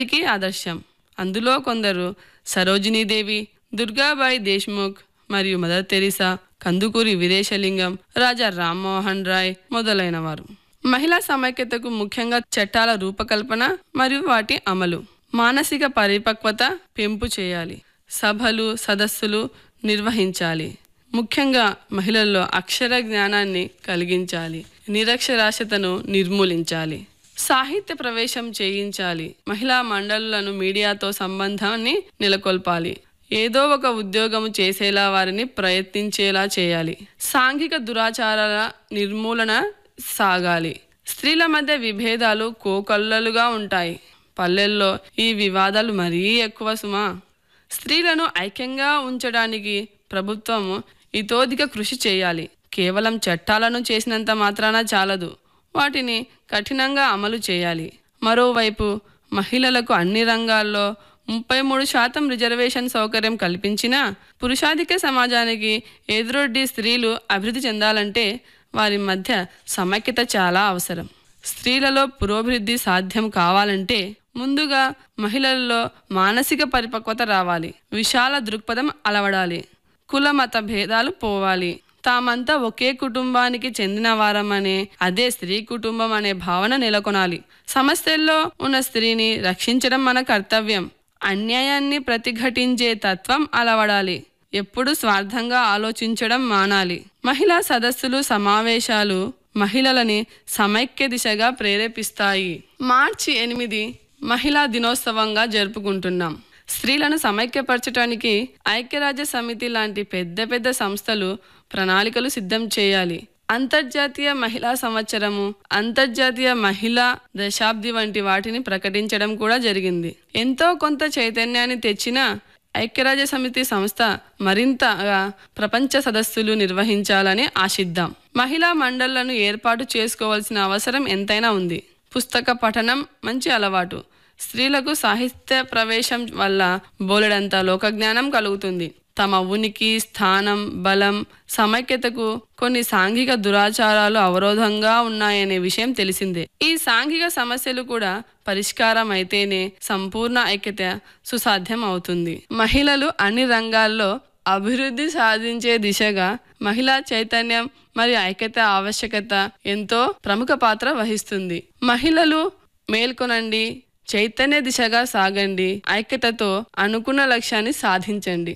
కి ఆదర్శం అందులో కొందరు సరోజినీదేవి దుర్గాబాయి దేశ్ముఖ్ మరియు మదర్ తెరీసా కందుకూరి వీరేశలింగం రాజా రామ్మోహన్ రాయ్ మొదలైనవారు మహిళా సమైక్యతకు ముఖ్యంగా చట్టాల రూపకల్పన మరియు వాటి అమలు మానసిక పరిపక్వత పెంపు చేయాలి సభలు సదస్సులు నిర్వహించాలి ముఖ్యంగా మహిళల్లో అక్షర జ్ఞానాన్ని కలిగించాలి నిరక్షరాస్యతను నిర్మూలించాలి సాహిత్య ప్రవేశం చేయించాలి మహిళా మండలులను మీడియాతో సంబంధాన్ని నెలకొల్పాలి ఏదో ఒక ఉద్యోగము చేసేలా వారిని ప్రయత్నించేలా చేయాలి సాంఘిక దురాచారాల నిర్మూలన సాగాలి స్త్రీల మధ్య విభేదాలు కోకొల్లలుగా ఉంటాయి పల్లెల్లో ఈ వివాదాలు మరీ ఎక్కువ సుమా స్త్రీలను ఐక్యంగా ఉంచడానికి ప్రభుత్వము ఇతోధిక కృషి చేయాలి కేవలం చట్టాలను చేసినంత మాత్రాన చాలదు వాటిని కఠినంగా అమలు చేయాలి మరోవైపు మహిళలకు అన్ని రంగాల్లో ముప్పై మూడు శాతం రిజర్వేషన్ సౌకర్యం కల్పించినా పురుషాధిక సమాజానికి ఎదురొడ్డి స్త్రీలు అభివృద్ధి చెందాలంటే వారి మధ్య సమైక్యత చాలా అవసరం స్త్రీలలో పురోభివృద్ధి సాధ్యం కావాలంటే ముందుగా మహిళల్లో మానసిక పరిపక్వత రావాలి విశాల దృక్పథం అలవడాలి కుల మత భేదాలు పోవాలి తామంతా ఒకే కుటుంబానికి చెందిన వారమనే అదే స్త్రీ కుటుంబం అనే భావన నెలకొనాలి సమస్యల్లో ఉన్న స్త్రీని రక్షించడం మన కర్తవ్యం అన్యాయాన్ని ప్రతిఘటించే తత్వం అలవడాలి ఎప్పుడు స్వార్థంగా ఆలోచించడం మానాలి మహిళా సదస్సులు సమావేశాలు మహిళలని సమైక్య దిశగా ప్రేరేపిస్తాయి మార్చి ఎనిమిది మహిళా దినోత్సవంగా జరుపుకుంటున్నాం స్త్రీలను సమైక్యపరచడానికి ఐక్యరాజ్య సమితి లాంటి పెద్ద పెద్ద సంస్థలు ప్రణాళికలు సిద్ధం చేయాలి అంతర్జాతీయ మహిళా సంవత్సరము అంతర్జాతీయ మహిళా దశాబ్ది వంటి వాటిని ప్రకటించడం కూడా జరిగింది ఎంతో కొంత చైతన్యాన్ని తెచ్చిన ఐక్యరాజ్య సమితి సంస్థ మరింతగా ప్రపంచ సదస్సులు నిర్వహించాలని ఆశిద్దాం మహిళా మండళ్లను ఏర్పాటు చేసుకోవాల్సిన అవసరం ఎంతైనా ఉంది పుస్తక పఠనం మంచి అలవాటు స్త్రీలకు సాహిత్య ప్రవేశం వల్ల బోలెడంత లోకజ్ఞానం కలుగుతుంది తమ ఉనికి స్థానం బలం సమైక్యతకు కొన్ని సాంఘిక దురాచారాలు అవరోధంగా ఉన్నాయనే విషయం తెలిసిందే ఈ సాంఘిక సమస్యలు కూడా పరిష్కారం అయితేనే సంపూర్ణ ఐక్యత సుసాధ్యం అవుతుంది మహిళలు అన్ని రంగాల్లో అభివృద్ధి సాధించే దిశగా మహిళా చైతన్యం మరియు ఐక్యత ఆవశ్యకత ఎంతో ప్రముఖ పాత్ర వహిస్తుంది మహిళలు మేల్కొనండి చైతన్య దిశగా సాగండి ఐక్యతతో అనుకున్న లక్ష్యాన్ని సాధించండి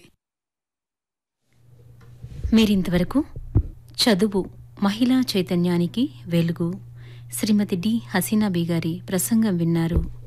మీరింతవరకు చదువు మహిళా చైతన్యానికి వెలుగు శ్రీమతి డి హసీనా బీ గారి ప్రసంగం విన్నారు